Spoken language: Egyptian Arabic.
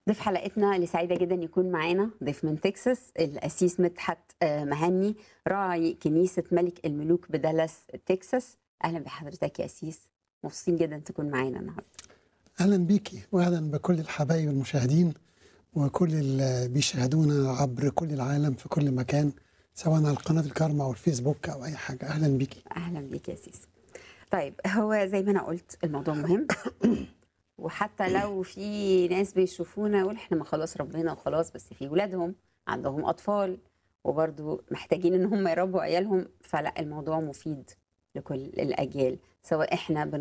ضيف حلقتنا اللي سعيدة جدا يكون معانا ضيف من تكساس الأسيس مدحت آه، مهني راعي كنيسة ملك الملوك بدالاس تكساس أهلا بحضرتك يا أسيس مبسوطين جدا تكون معانا النهاردة اهلا بيكي واهلا بكل الحبايب المشاهدين وكل اللي بيشاهدونا عبر كل العالم في كل مكان سواء على قناه الكارما او الفيسبوك او اي حاجه اهلا بيكي أهلا بيك يا أسيس طيب هو زي ما أنا قلت الموضوع مهم وحتى لو في ناس بيشوفونا يقول احنا ما خلاص ربنا وخلاص بس في ولادهم عندهم أطفال وبرضو محتاجين ان هم يربوا عيالهم فلا الموضوع مفيد لكل الأجيال سواء احنا بن